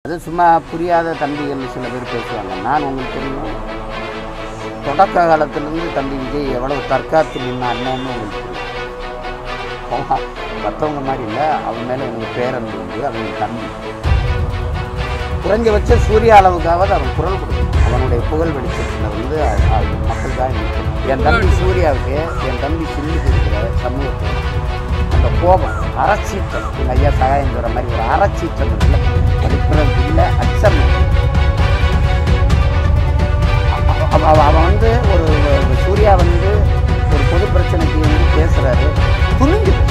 அது சும்மா புரியாத தம்பிகள் சில பேர் பேசுவாங்க நான் உங்களுக்கு தெரியும் தொடக்க காலத்திலிருந்து தம்பி விஜய் எவ்வளவு தற்காத்து நின்ன அண்ணன்னு உங்களுக்கு தெரியும் அவன் மற்றவங்க மாதிரி இல்லை அவன் மேலே எனக்கு பேரன்பு உண்டு அவன் என் தம்பி குறைஞ்சபட்ச சூரிய அளவுக்காவது அவன் குரல் கொடுக்கணும் அவனுடைய புகழ் வெளிச்சத்தில் வந்து அ- அ- மக்களுக்காக நிற்கணும் என் தம்பி சூர்யாவுக்கு என் தம்பி சொல்லி கொடுக்குற சமூகத்தில் அந்த கோபம் அறச்சீற்றம் எங்கள் ஐயா சகாயம் சொல்கிற மாதிரி ஒரு அறச்சீற்றம் இல்லை படிப்புறது இல்லை அச்சம் இல்லை. அவ- அவ- அவ- அவன் வந்து ஒரு ஒரு சூர்யா வந்து ஒரு பொது பிரச்சனைக்கு வந்து பேசுறாரு துணிஞ்சு பேசுறாரு.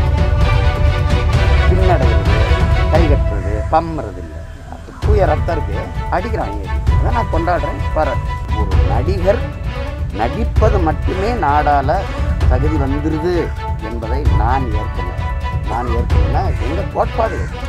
பின்னடைகிறது கை கட்டுறது பம்முறது இல்லை அப்ப தூய ரத்தம் இருக்கு அடிக்கிறான் ஏறி அதை நான் கொண்டாடுறேன் பாரு ஒரு நடிகர் நடிப்பது மட்டுமே நாடால தகுதி வந்துருது என்பதை நான் ஏற்கனவே நான் ஏற்கனவே எங்கள் கோட்பாடு ஏற்கனவே.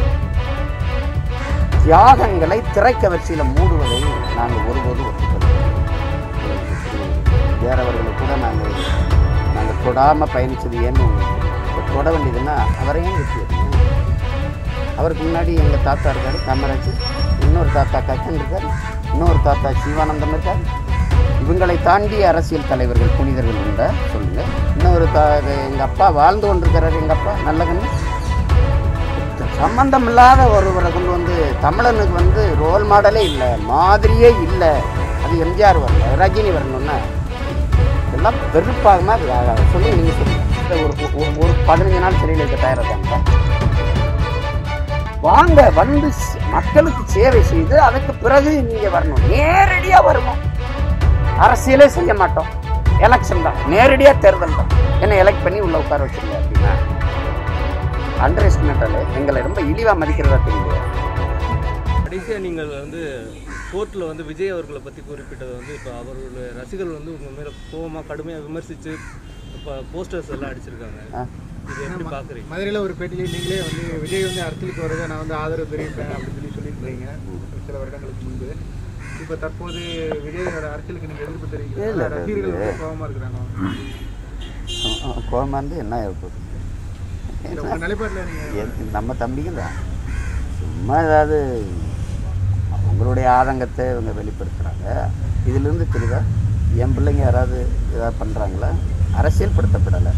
தியாகங்களை திரைக்கவர்ச்சியில் மூடுவதை நாங்கள் ஒருபோதும் ஒத்துக்கொள்கிறோம் வேறவர்களை கூட நாங்கள் நாங்கள் தொடாமல் பயணித்தது ஏன்னு உங்களுக்கு தெரியும். இப்போ தொட வேண்டியதுன்னா அவரையும் வெற்றி அவருக்கு முன்னாடி எங்கள் தாத்தா இருக்கார் காமராஜ் இன்னொரு தாத்தா கக்கன் இருக்கார் இன்னொரு தாத்தா சிவானந்தம் இருக்கார் இவங்களை தாண்டி அரசியல் தலைவர்கள் புனிதர்கள் உண்டா சொல்லுங்க இன்னொரு தா எங்கள் அப்பா வாழ்ந்து கொண்டிருக்கிறார் எங்கள் அப்பா நல்லகன்னு சம்பந்தம் இல்லாத ஒருவரை கொண்டு வந்து தமிழனுக்கு வந்து ரோல் மாடலே இல்லை மாதிரியே இல்லை அது எம்ஜிஆர் வரல ரஜினி வரணும்னா இதெல்லாம் வெறுப்பாகுமா அது ஆகாது சொல்லி நீங்கள் சொல்லுங்கள் ஒரு ஒரு- ஒரு பதினஞ்சு நாள் சிறையில் இருக்க தயாராக வாங்க வந்து ஸ்- மக்களுக்கு சேவை செய்து அதுக்கு பிறகு நீங்க வரணும் நேரடியா வரணும் அரசியலே செய்ய மாட்டோம் எலெக்ஷன் தான் நேரடியா தேர்தல் தான் என்ன எலெக்ட் பண்ணி உள்ள உட்கார வச்சிருங்க அப்படின்னா அண்டர் எஸ்டிமேட்டால எங்களை ரொம்ப இழிவா மதிக்கிறதா தெரியுது கடைசியாக நீங்கள் வந்து கோர்ட்டில் வந்து விஜய் அவர்களை பற்றி குறிப்பிட்டது வந்து இப்போ அவர்களுடைய ரசிகர்கள் வந்து உங்கள் மேலே கோவமாக கடுமையாக விமர்சித்து இப்போ போஸ்டர்ஸ் எல்லாம் அடிச்சிருக்காங்க ஆ. இது எப்படி பார்க்குறீங்க மதுரையில் ஒரு பேட்டியில் நீங்களே வந்து விஜய் வந்து அரசியலுக்கு வரதை நான் வந்து ஆதரவு தெரிவிப்பேன் அப்படின்னு சொல்லி சொல்லியிருந்தீங்க சில வருடங்களுக்கு முன்பு இப்போ தற்போது விஜயோட அரசியலுக்கு நீங்கள் எதிர்ப்பு இல்ல, தெரிவிக்கிறீங்க இல்ல, ரசிகர்கள் இல்ல. வந்து கோபமாக இருக்கிறாங்க கோமா இருந்து என்ன ஏற்படும் இல்லை உங்கள் நிலைப்பாட்டில் நீங்கள் எது- நம்ம தம்பிக்கு தான் சும்மா ஏதாவது அவங்களுடைய ஆதங்கத்தை இவங்க வெளிப்படுத்துகிறாங்க இதிலிருந்து தெரியுதா என் பிள்ளைங்க யாராவது ஏதாவது பண்ணுறாங்களா அரசியல்படுத்தப்படலை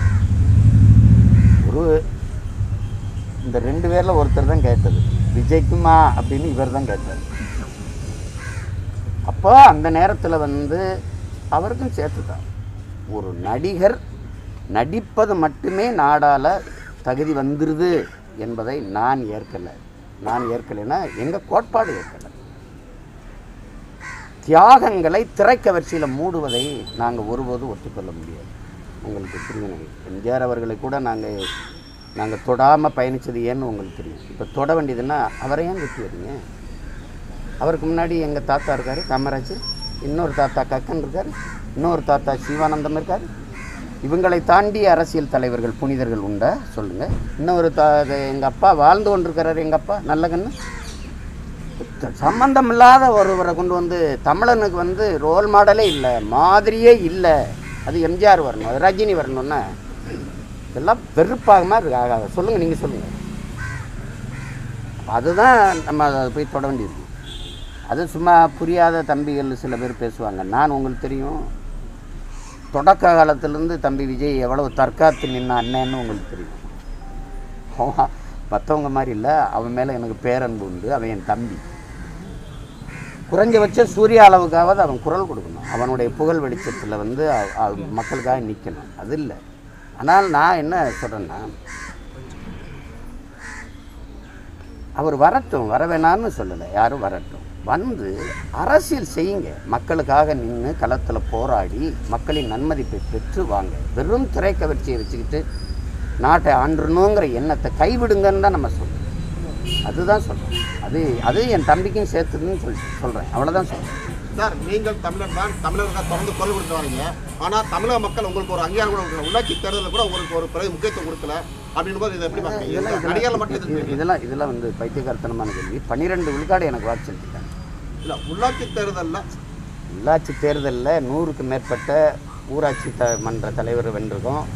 ஒரு இந்த ரெண்டு பேரில் ஒருத்தர் தான் கேட்டது விஜய்க்குமா அப்படின்னு இவர் தான் கேட்டார் அப்போ அந்த நேரத்தில் வந்து அவருக்கும் சேர்த்து தான் ஒரு நடிகர் நடிப்பது மட்டுமே நாடால தகுதி வந்துருது என்பதை நான் ஏற்கலை நான் ஏற்கலைன்னா எங்கள் கோட்பாடு ஏற்கலை தியாகங்களை திரைக்கவர்ச்சியில் மூடுவதை நாங்கள் ஒருபோதும் ஒத்துக்கொள்ள முடியாது உங்களுக்கு புரியணும் எம்ஜிஆர் அவர்களை கூட நாங்கள் நாங்கள் தொடாமல் பயணித்தது ஏன்னு உங்களுக்கு தெரியும் இப்போ தொட வேண்டியதுன்னா அவரை ஏன் வெட்டி வரீங்க அவருக்கு முன்னாடி எங்கள் தாத்தா இருக்கார் காமராஜ் இன்னொரு தாத்தா கக்கன் இருக்கார் இன்னொரு தாத்தா சிவானந்தம் இருக்கார் இவங்களை தாண்டி அரசியல் தலைவர்கள் புனிதர்கள் உண்டா சொல்லுங்கள் இன்னொரு தா எங்கள் அப்பா வாழ்ந்து கொண்டிருக்கிறார் எங்கள் அப்பா நல்லகன்னு சம்பந்தம் இல்லாத ஒருவரை கொண்டு வந்து தமிழனுக்கு வந்து ரோல் மாடலே இல்லை மாதிரியே இல்லை அது எம்ஜிஆர் வரணும் அது ரஜினி வரணும்னா இதெல்லாம் வெறுப்பாகுமா அது ஆகாது சொல்லுங்கள் நீங்கள் சொல்லுங்கள் அதுதான் நம்ம அதை போய் தொட வேண்டியிருக்கு அது சும்மா புரியாத தம்பிகள் சில பேர் பேசுவாங்க நான் உங்களுக்கு தெரியும் தொடக்க காலத்திலேருந்து தம்பி விஜய் எவ்வளவு தற்காத்து நின்ன அண்ணன்னு உங்களுக்கு தெரியும் அவன் மற்றவங்க மாதிரி இல்லை அவன் மேலே எனக்கு பேரன்பு உண்டு அவன் என் தம்பி குறைஞ்சபட்ச சூரிய அளவுக்காவது அவன் குரல் கொடுக்கணும் அவனுடைய புகழ் வெளிச்சத்தில் வந்து அ- அ- மக்களுக்காக நிற்கணும் அது இல்லை ஆனால் நான் என்ன சொல்கிறேன்னா அவர் வரட்டும் வர வேணாம்னு சொல்லலை யாரும் வரட்டும் வந்து அரசியல் செய்யுங்க மக்களுக்காக நின்று களத்தில் போராடி மக்களின் நன்மதிப்பை பெற்று வாங்க வெறும் திரைக்கவர்ச்சியை வச்சுக்கிட்டு நாட்டை ஆண்டணுங்கிற எண்ணத்தை கைவிடுங்கன்னு தான் நம்ம சொல்றோம் அதுதான் சொல்கிறோம் அது அது என் தம்பிக்கும் சேர்த்துன்னு சொல்லி சொல்கிறேன் அவ்வளோதான் சொல்கிறேன் சார் நீங்கள் தமிழர் தான் தமிழர்கள் தொடர்ந்து குரல் கொடுத்து வரீங்க ஆனால் தமிழக மக்கள் உங்களுக்கு ஒரு அங்கீகாரம் கூட கொடுக்கல உள்ளாட்சி தேர்தலில் கூட உங்களுக்கு ஒரு பிறகு முக்கியத்துவம் கொடுக்கல அப்படின்னும் போது இதை எப்படி இதெல்லாம் பார்க்குறீங்க நடிகர்கள் மட்டும் இதெல்லாம் எதிர்க்கிறீங்க இதெல்லாம் இதெல்லாம் வந்து பைத்தியகாரத்தனமான கேள்வி பன்னிரெண்டு விழுக்காடு எனக்கு வாக்கு செலுத்திட்டாங்க இல்லை உள்ளாட்சி தேர்தலில் உள்ளாட்சி தேர்தலில் நூறுக்கு மேற்பட்ட ஊராட்சி த மன்ற தலைவர் வென்றிருக்கோம்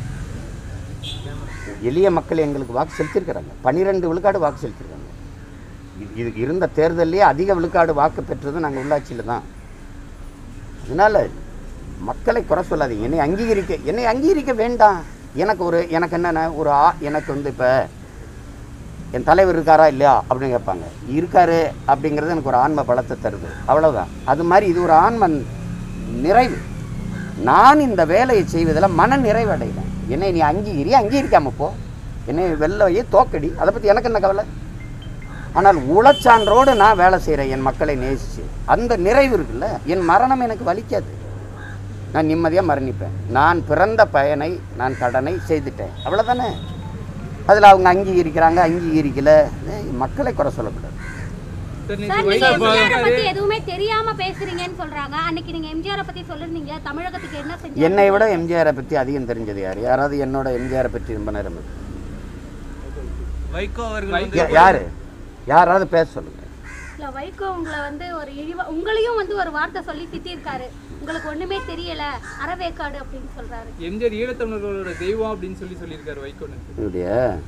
எளிய மக்கள் எங்களுக்கு வாக்கு செலுத்தியிருக்கிறாங்க பன்னிரெண்டு விழுக்காடு வாக்கு செலுத்தியிருக்காங்க இது இது இருந்த தேர்தல்லையே அதிக விழுக்காடு வாக்கு பெற்றது நாங்கள் உள்ளாட்சியில் தான் அதனால் மக்களை குறை சொல்லாதீங்க என்னை அங்கீகரிக்க என்னை அங்கீகரிக்க வேண்டாம் எனக்கு ஒரு எனக்கு என்னென்ன ஒரு ஆ எனக்கு வந்து இப்போ என் தலைவர் இருக்காரா இல்லையா அப்படின்னு கேட்பாங்க இருக்காரு அப்படிங்கிறது எனக்கு ஒரு ஆன்ம பலத்தை தருது அவ்வளவுதான் அது மாதிரி இது ஒரு ஆன்ம நிறைவு நான் இந்த வேலையை செய்வதில் மன நிறைவு அடைகிறேன் என்னை நீ அங்கீகரி அங்கீகரிக்காம போ என்னை வெள்ளையே தோக்கடி அதை பற்றி எனக்கு என்ன கவலை ஆனால் உளச்சான்றோடு நான் வேலை செய்கிறேன் என் மக்களை நேசித்து அந்த நிறைவு இருக்குல்ல என் மரணம் எனக்கு வலிக்காது நான் நிம்மதியாக மரணிப்பேன் நான் பிறந்த பயனை நான் கடனை செய்துட்டேன் அவ்வளோதானே அதில் அவங்க அங்கீகரிக்கிறாங்க அங்கீகரிக்கல ஏய், மக்களை குறை சொல்லக்கூடாது சார் சார் நீங்க நீங்க வைகோ எம்ஜிஆரை பத்தி எதுவுமே தெரியாம பேசுறீங்கன்னு சொல்றாங்க அன்னைக்கு நீங்க எம்ஜிஆரை பத்தி சொல்லிருந்தீங்க தமிழகத்துக்கு என்ன செஞ்சீங்க என்னை விட எம்ஜிஆரை பற்றி அதிகம் தெரிஞ்சது யார் யாராவது என்னோட எம்ஜிஆரை பற்றி ரொம்ப நேரம் இருக்கு. வைகோ அவர்கள் வந்து யா- யாரு யாராவது பேச சொல்லுங்க இல்ல வைகோ உங்களை வந்து ஒரு இழிவா உங்களையும் வந்து ஒரு வார்த்தை சொல்லி திட்டிருக்காரு உங்களுக்கு ஒண்ணுமே தெரியல அறவேக்காடு அப்படின்னு சொல்றாரு எம்ஜிஆர் ஈழத்தமிழர்களோட தெய்வம் அப்படின்னு சொல்லி சொல்லியிருக்காரு வைகோன்னு இப்படிய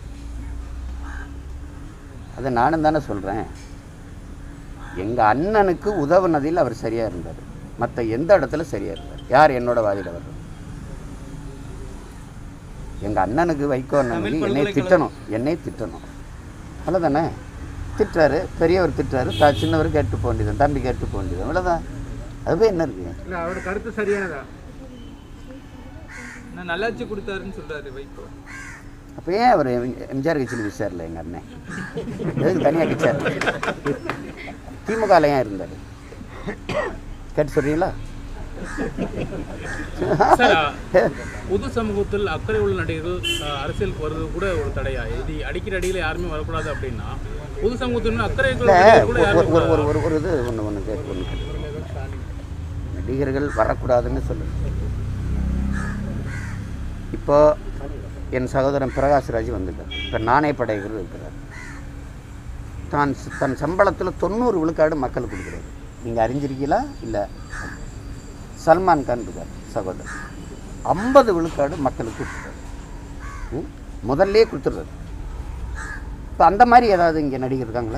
அதை நானும் தானே சொல்கிறேன் எங்கள் அண்ணனுக்கு உதவுனதில் அவர் சரியாக இருந்தார் மற்ற எந்த இடத்துல சரியாக இருந்தார் யார் என்னோட வாதியில் வர்றது எங்கள் அண்ணனுக்கு வைகோ அண்ணனுக்கு தமிழ் என்னை பல்கலைக்கழகம். திட்டணும் என்னை திட்டணும் அவ்வளோதானே திட்டுறாரு பெரியவர் திட்டுறாரு த சின்னவர் கேட்டு போக வேண்டியது தம்பி கேட்டு போக வேண்டியது அவ்வளோதான் அது போய் என்ன இருக்குது இல்லை அவரோட கருத்து சரியானதா நான் நல்லாட்சி கொடுத்தாருன்னு சொல்றாரு வைகோ அப்போ ஏன் அவர் எம்ஜிஆர் கட்சியில் விசாரில்ல எங்கள் அண்ணன் எதுக்கு தனியாக கட்சியார் திமுகவில் ஏன் இருந்தார் கேட்டு சொல்றீங்களா பொது சமூகத்தில் அக்கறை உள்ள நடிகர்கள் அஹ், அரசியலுக்கு வருவது கூட ஒரு தடையா இது அடிக்கிற அடியில் யாருமே வரக்கூடாது அப்படின்னா பொது சமூகத்தில் அக்கறை உள்ள இல்லை நடிகர்கள் கூட ஒரு யாரும் ஒரு ஒரு ஒரு ஒரு இது ஒன்று ஒன்று கேட்டு ஒன்று கேட்டு நடிகர்கள் வரக்கூடாதுன்னு சொல்லு இப்போ என் சகோதரன் பிரகாஷ்ராஜ் வந்துட்டார் இப்போ நாணய படைகள் இருக்கிறார் தான் ச- தன் சம்பளத்தில் தொண்ணூறு விழுக்காடு மக்களுக்கு கொடுக்குறாரு நீங்கள் அறிஞ்சிருக்கீங்களா இல்லை சல்மான் கான் இருக்கார் சகோதரர் ஐம்பது விழுக்காடு மக்களுக்கு கொடுக்குறாரு ம்? முதல்லே கொடுத்துட்றாரு இப்போ அந்த மாதிரி ஏதாவது இங்கே நடிகர் இருக்காங்களா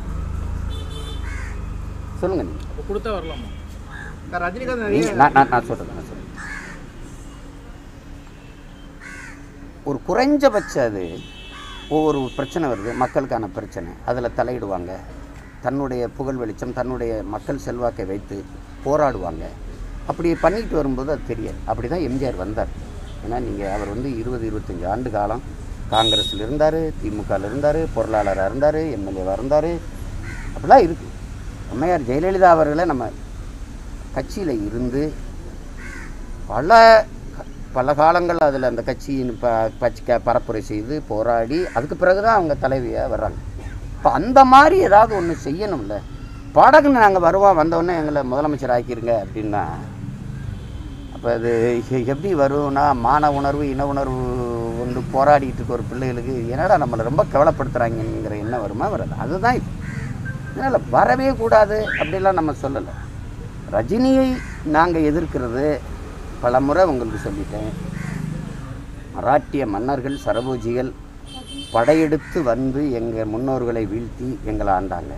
சொல்லுங்கள் நீங்கள் அப்ப கொடுத்தா வரலாமா சார் ரஜினிகாந்த் நீங்க நிறைய நான் நான் நான் சொல்கிறேன் நான் சொல்கிறேன் ஒரு குறைஞ்சபட்ச அது ஒவ்வொரு பிரச்சனை வருது மக்களுக்கான பிரச்சனை அதில் தலையிடுவாங்க தன்னுடைய புகழ் வெளிச்சம் தன்னுடைய மக்கள் செல்வாக்கை வைத்து போராடுவாங்க அப்படி பண்ணிட்டு வரும்போது அது தெரியாது அப்படி தான் எம்ஜிஆர் வந்தார் ஏன்னா நீங்கள் அவர் வந்து இருபது இருபத்தஞ்சி ஆண்டு காலம் காங்கிரஸில் இருந்தார் திமுகவில் இருந்தார் பொருளாளராக இருந்தார் எம்எல்ஏவாக இருந்தார் அப்படிலாம் இருக்குது அம்மையார் ஜெயலலிதா அவர்களை நம்ம கட்சியில் இருந்து பல பல காலங்கள் அதில் அந்த கட்சியின் ப பச்சை க- பரப்புரை செய்து போராடி அதுக்கு பிறகு தான் அவங்க தலைவியாக வர்றாங்க இப்போ அந்த மாதிரி ஏதாவது ஒன்று செய்யணும்ல பாடகுன்னு நாங்கள் வருவோம் வந்தோடனே எங்களை முதலமைச்சர் ஆக்கிருங்க அப்படின்னா அப்போ அது எ- எப்படி வரும்னா மான உணர்வு இன உணர்வு ஒன்று போராடிட்டு இருக்க ஒரு பிள்ளைகளுக்கு என்னடா நம்மளை ரொம்ப கவலைப்படுத்துகிறாங்கங்கிற எண்ணம் வருமா வராது அதுதான் இது அதனால் வரவே கூடாது அப்படிலாம் நம்ம சொல்லலை ரஜினியை நாங்கள் எதிர்க்கிறது பல முறை உங்களுக்கு சொல்லிட்டேன் மராட்டிய மன்னர்கள் சரபோஜிகள் படையெடுத்து வந்து எங்கள் முன்னோர்களை வீழ்த்தி எங்களை ஆண்டாங்க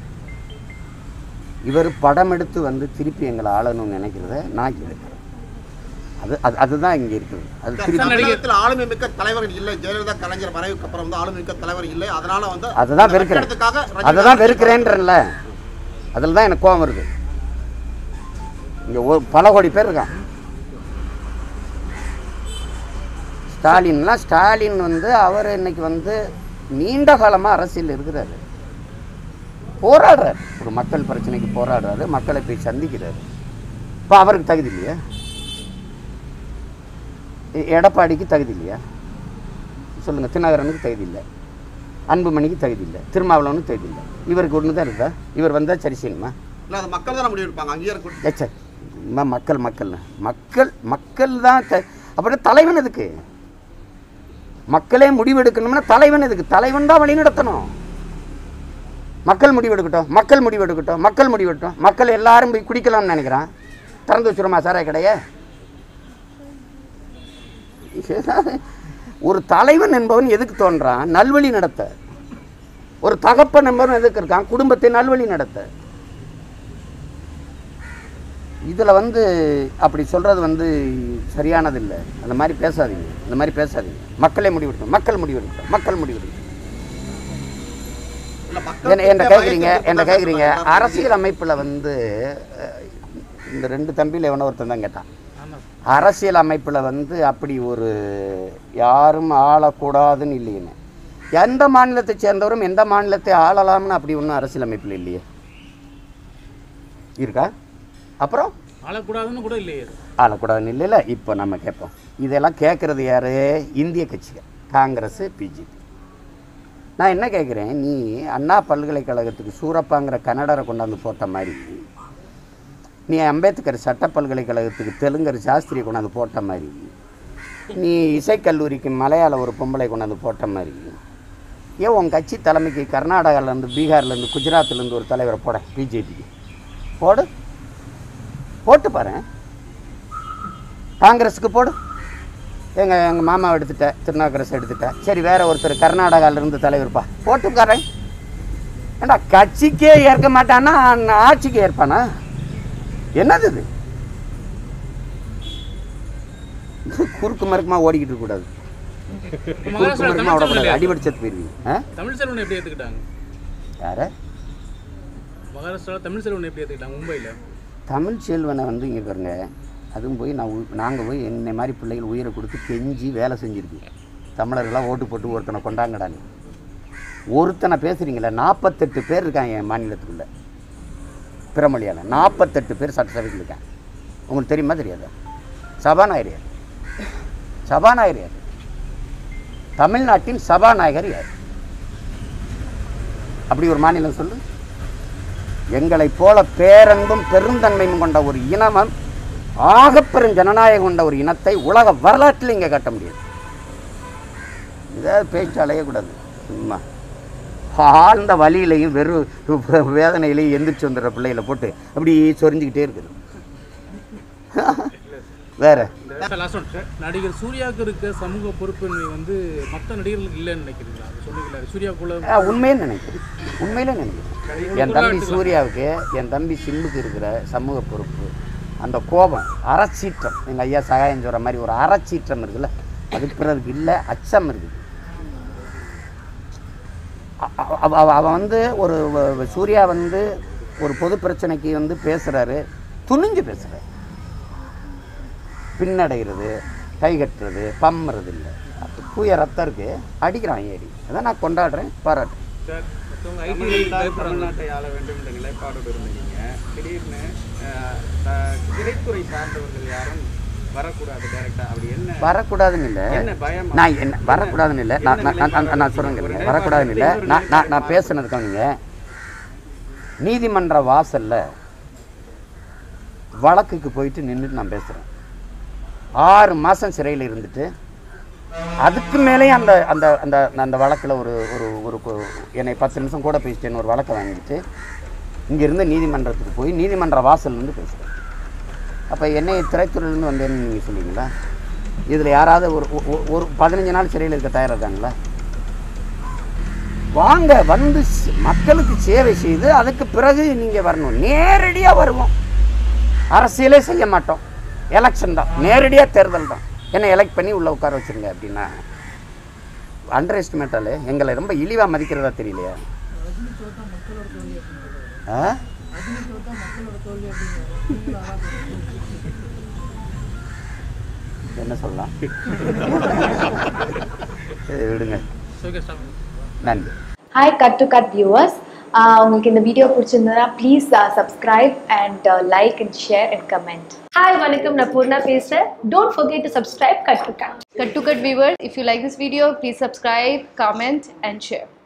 இவர் படம் எடுத்து வந்து திருப்பி எங்களை ஆளணும்னு நினைக்கிறத நான் எதிர்க்கிறேன் அது அது அதுதான் இங்கே இருக்குது அது திருப்பி தமிழகத்தில் ஆளுமை மிக்க தலைவர்கள் இல்லை ஜெயலலிதா கலைஞர் மறைவுக்கு அப்புறம் வந்து ஆளுமை மிக்க தலைவர் இல்லை அதனால வந்து அதுதான் வெறுக்கிறேன் வெற்றிடத்துக்காக ரஜினிகாந்த் அதை தான் வெறுக்கிறேன்றல அதில் தான் எனக்கு கோபம் வருது இங்கே ஒரு பல கோடி பேர் இருக்கான் ஸ்டாலின்லாம் ஸ்டாலின் வந்து அவர் இன்னைக்கு வந்து நீண்ட காலமாக அரசியல் இருக்கிறாரு போராடுறாரு ஒரு மக்கள் பிரச்சனைக்கு போராடுறாரு மக்களை போய் சந்திக்கிறாரு இப்போ அவருக்கு தகுதி இல்லையா எ- எடப்பாடிக்கு தகுதி இல்லையா சொல்லுங்கள் தினகரனுக்கு தகுதி இல்லை அன்புமணிக்கு தகுதி இல்லை திருமாவளவனுக்கு தகுதி இல்லை இவருக்கு ஒன்று தான் இருக்கா இவர் வந்தால் சரி செய்யணுமா இல்லை அது மக்கள் தான் முடிவு எடுப்பாங்க அங்கீகாரம் கொடு- ஏச்சே இம்மா மக்கள் மக்கள் மக்கள் மக்கள் தான் த அப்புறம் தலைவன் எதுக்கு மக்களே முடிவெடுக்கணும்னா தலைவன் எதுக்கு தலைவன் தான் வழி நடத்தணும் மக்கள் முடிவெடுக்கட்டும் மக்கள் முடிவெடுக்கட்டும் மக்கள் முடிவெடுக்கட்டும் மக்கள் எல்லாரும் போய் குடிக்கலாம்னு நினைக்கிறான் திறந்து வச்சுருமா சாராய கடையை ஒரு தலைவன் என்பவன் எதுக்கு தோன்றான் நல்வழி நடத்த ஒரு தகப்பன் நம்பரும் எதுக்கு இருக்கான் குடும்பத்தை நல்வழி நடத்த இதில் வந்து அப்படி சொல்கிறது வந்து சரியானது இல்லை அந்த மாதிரி பேசாதீங்க அந்த மாதிரி பேசாதீங்க மக்களே முடிவெடுக்கணும் மக்கள் முடிவெடுக்கட்டும் மக்கள் முடிவெடுக்கட்டும் இல்ல, மக்கள் என்ன என்ன கிட்ட கேட்குறீங்க பயத்தை என்ன பேச கேட்குறீங்க சொல்றாங்க. அரசியல் அமைப்பில் வந்து அஹ், இந்த ரெண்டு தம்பியில் எவனோ ஒருத்தன் தான் கேட்டான் ஆமாம் அரசியல் அமைப்பில் வந்து அப்படி ஒரு யாரும் ஆளக்கூடாதுன்னு இல்லைன்னு எந்த மாநிலத்தை சேர்ந்தவரும் எந்த மாநிலத்தை ஆளலாம்னு அப்படி ஒன்றும் அரசியல் அமைப்பில் இல்லையே இருக்கா அப்புறம் ஆளக்கூடாதுன்னு கூட இல்லையே ஆளக்கூடாதுன்னு இல்லைல்ல இப்போ நம்ம கேட்போம் இதெல்லாம் கேட்குறது யார் இந்திய கட்சிகள் காங்கிரஸ் பிஜேபி நான் என்ன கேட்குறேன் நீ அண்ணா பல்கலைக்கழகத்துக்கு சூரப்பாங்கிற கன்னடரை கொண்டாந்து போட்ட மாதிரி நீ அம்பேத்கர் சட்ட பல்கலைக்கழகத்துக்கு தெலுங்கர் சாஸ்திரியை கொண்டாந்து போட்ட மாதிரி நீ இசைக்கல்லூரிக்கு மலையாள ஒரு பொம்பளை கொண்டாந்து போட்ட மாதிரி ஏன் உன் கட்சி தலைமைக்கு கர்நாடகாவிலேருந்து பீகார்லேருந்து குஜராத்லேருந்து ஒரு தலைவரை போட பிஜேபிக்கு போடு போட்டு பாரு காங்கிரஸுக்கு போடு எங்கள் எங்கள் மாமாவை எடுத்துட்டேன் திருநாக்கரசு எடுத்துட்டேன் சரி வேற ஒருத்தர் கர்நாடகால இருந்து தலைவர்ப்பா போட்டுக்காரன் ஏண்டா கட்சிக்கே ஏற்க மாட்டானா நான் ஆட்சிக்கு ஏற்பானா என்னது இது குறுக்கு மறுக்குமா ஓடிக்கிட்டு இருக்கக்கூடாது குறுக்கு மகாராஷ்டிரா மறுக்குமா தமிழ் ஓடக்கூடாது செல்வன் அடிபடி செத்து போயிருவீங்க ஆ தமிழ் செல்வனை எப்படி ஏற்றுக்கிட்டாங்க யாரை மகாராஷ்டிராவில் தமிழ் செல்வனை எப்படி ஏற்றுக்கிட்டாங்க மும்பையில் தமிழ் செல்வனை வந்து இங்கே பாருங்க அதுவும் போய் நான் நாங்கள் போய் என்னை மாதிரி பிள்ளைகள் உயிரை கொடுத்து கெஞ்சி வேலை செஞ்சுருக்கு தமிழர்களாக ஓட்டு போட்டு ஒருத்தனை கொண்டாங்கடாங்க ஒருத்தனை பேசுகிறீங்களே நாற்பத்தெட்டு பேர் இருக்காங்க என் மாநிலத்துக்குள்ள பிறமொழியால் நாற்பத்தெட்டு பேர் சட்டசபைக்கு இருக்காங்க உங்களுக்கு தெரியுமா தெரியாதா சபாநாயகர் யார் சபாநாயகர் யார் தமிழ்நாட்டின் சபாநாயகர் யார் அப்படி ஒரு மாநிலம் சொல்லு எங்களைப் போல பேரன்பும் பெருந்தன்மையும் கொண்ட ஒரு இனமம் ஆகப்பெரும் ஜனநாயகம் கொண்ட ஒரு இனத்தை உலக வரலாற்றில் இங்கே காட்ட முடியாது இதாவது பேச்சு அலையக்கூடாது சும்மா ஆழ்ந்த வலியிலையும் வெறும் வேதனையிலையும் எந்திரிச்சு வந்துடுற பிள்ளைகளை போட்டு அப்படி சொரிஞ்சுக்கிட்டே இருக்குது வேற சார் லாஸ்ட் ஒன் நடிகர் சூர்யாவுக்கு இருக்க சமூக பொறுப்பின்மை வந்து மற்ற நடிகர்களுக்கு இல்லைன்னு நினைக்கிறீங்களா அது சொல்லுங்களா சூர்யாக்குள்ள ஆ, உண்மைன்னு நினைக்கிறேன் உண்மையிலே நினைக்கிறேன் என் தம்பி சூர்யாவுக்கு என் தம்பி சிம்புக்கு இருக்கிற சமூக பொறுப்பு அந்த கோபம் அறச்சீற்றம் எங்கள் ஐயா சகாயம் சொல்கிற மாதிரி ஒரு அறச்சீற்றம் இருக்குல்ல அது பிறருக்கு இல்லை அச்சம் இருக்குது அ- அ- அவ- அவ- அவன் வந்து ஒரு வ- வ- சூர்யா வந்து ஒரு பொது பிரச்சனைக்கு வந்து பேசுகிறாரு துணிஞ்சு பேசுகிறாரு பின்னடைகிறது கை கட்டுறது பம்முறது இல்லை அது தூய ரத்தம் இருக்கு அடிக்கிறான் ஏறி அதான் நான் கொண்டாடுறேன் பாராட்டுறேன் சார் மற்றவங்க ஐடி தமிழ்நாட்டை ஆள வேண்டும் என்ற நிலைப்பாடோடு இருந்தீங்க திடீர்னு அஹ், த- திரைத்துறை சார்ந்தவர்கள் யாரும் வரக்கூடாது டைரக்டா அப்படி என்ன வரக்கூடாதுன்னு இல்லை என்ன பயம் நான் என்ன வரக்கூடாதுன்னு இல்லை நான் நான் நான் நான் நான் சொல்கிறேன் கேளுங்க. வரக்கூடாதுன்னு இல்லை நான் நான் நான் பேசுனதுக்காக நீதிமன்ற வாசல்ல வழக்குக்கு போயிட்டு நின்றுட்டு நான் பேசுகிறேன் ஆறு மாதம் சிறையில் இருந்துட்டு அதுக்கு மேலேயும் அந்த அந்த அந்த அந்த வழக்கில் ஒரு ஒரு ஒரு கு- என்னை பத்து நிமிஷம் கூட பேசிட்டேன்னு ஒரு வழக்கை வாங்கிட்டு இங்கேருந்து நீதிமன்றத்துக்கு போய் நீதிமன்ற வாசல்லேருந்து பேசுகிறேன் அப்போ என்னை திரைத்துறையிலேருந்து வந்தேன்னு நீங்கள் சொல்லுவீங்களா இதில் யாராவது ஒரு ஒ- ஒரு பதினஞ்சு நாள் சிறையில் இருக்க தயாராக இருக்காங்களா வாங்க வந்து ஸ்- மக்களுக்கு சேவை செய்து அதுக்கு பிறகு நீங்கள் வரணும் நேரடியாக வருவோம் அரசியலே செய்ய மாட்டோம் எலெக்ஷன் தான் நேரடியாக தேர்தல் தான் என்ன எலெக்ட் பண்ணி உள்ளே உட்கார வச்சிருங்க அப்படின்னா அண்டர் எஸ்டிமேட்டாலே எங்களை ரொம்ப இழிவாக மதிக்கிறதா தெரியலையா ஆ என்ன சொல்லலாம் சரி, விடுங்க ஓகே ஸ்டாப் நன்றி hi cut to cut viewers உங்களுக்கு இந்த வீடியோ பிடிச்சிருந்ததுன்னா please subscribe and like and share and comment hi வணக்கம் நான் பூர்ணா பேசுகிறேன் don't forget to subscribe cut to cut Cut to Cut viewers, if you like this video, please subscribe, comment, and share.